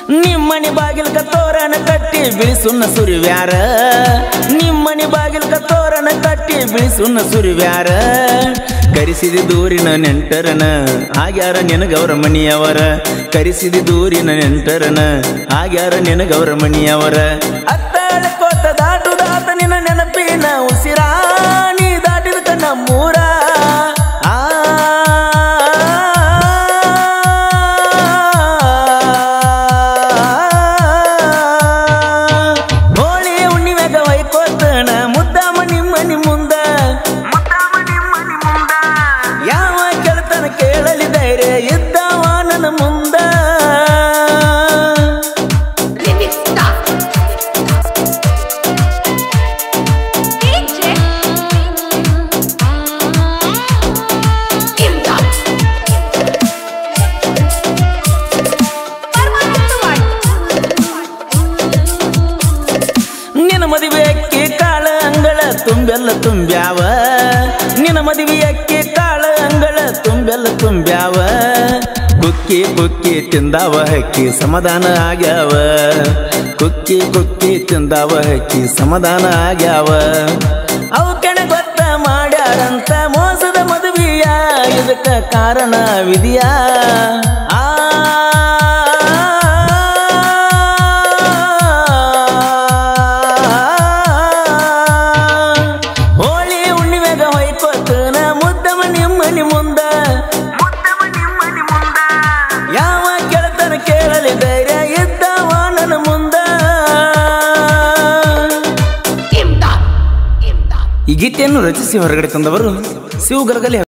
ನಿಮ್ಮನಿ ಬಾಗಿಲ್ಕ ತೋರಣ ಕಟ್ಟಿ ಬಿಳಿಸುನ್ನ ಸುರಿವ್ಯಾರ ನಿಮ್ಮನಿ ಬಾಗಿಲ್ಕ ತೋರಣ ಕಟ್ಟಿ ಬಿಳಿಸುನ್ನ ಸುರಿವ್ಯಾರ ಕರಿಸಿದ ದೂರಿನ ನೆಂಟರನ ಆಗ್ಯಾರ ನಿನಗೌರ ಮಣಿಯವರ ಕರಿಸಿದ ದೂರಿನ ನೆಂಟರನ ಆಗ್ಯಾರ ನಿನಗೌರ ಮಣಿಯವರ ಅತ್ತಾಳ ಕೋಟ ದಾಟುದಾತ ನಿನ್ನ ನೆನಪಿನ ಉಸಿರ ನೀ ದಾಟಿದ ನಮ್ಮೂರ ಆ ಹೋಳಿ ಹುಣ್ಣಿಮೆಗ ವೈಕೋತಣ ಮುದ್ದಾಮ ನಿಮ್ಮನಿ ಮುಂದ ಯಾವ ಕೆಳತನ ಕೇಳಲಿ ಧೈರ್ಯ ಇದ್ದವ ನನ್ನ ಮುಂದ Limit stop. DJ. Imdad. Paramanandawadi. ನಿನ್ನ ಮದುವೆ ಅಕ್ಕಿ ಕಾಳ ಅಂಗಳ ತುಂಬೆಲ್ಲ ತುಂಬ್ಯಾವ ನಿನ್ನ ಮದುವೆ ಅಕ್ಕಿ ಕಾಳ ಅಂಗಳ ತುಂಬೆಲ್ಲ ತುಂಬ್ಯಾವ ಕುಕ್ಕಿ ಕುಕ್ಕಿ ತಿಂದಾವ ಹಕ್ಕಿ ಸಮಾಧಾನ ಆಗ್ಯಾವ ಕುಕ್ಕಿ ಕುಕ್ಕಿ ತಿಂದಾವ ಹಕ್ಕಿ ಸಮಾಧಾನ ಆಗ್ಯಾವ ಅವು ಕೆಣ ಗೊತ್ತ ಮಾಡ್ಯಾರಂತ ಮೋಸದ ಮದುವೆಯ ಇದಕ್ಕ ಕಾರಣ ವಿಧಿಯಾ ಆ ಹೋಳಿ ಹುಣ್ಣಿಮೆಗ ಹೊಯ್ಕೋತನ ಮುದ್ದಮ ನಿಮ್ಮನಿ ಮುಂದ ಯಾವ ಕೆಳತನ ಕೇಳಲಿ ಧೈರ್ಯ ಇದ್ದವ ನನ್ನ ಮುಂದ Imdad. Imdad. ಈ ಗೀತೆಯನ್ನು ರಚಿಸಿ ಹೊರಗಡೆ ತಂದವರು ಶಿವಗರಗಲಿ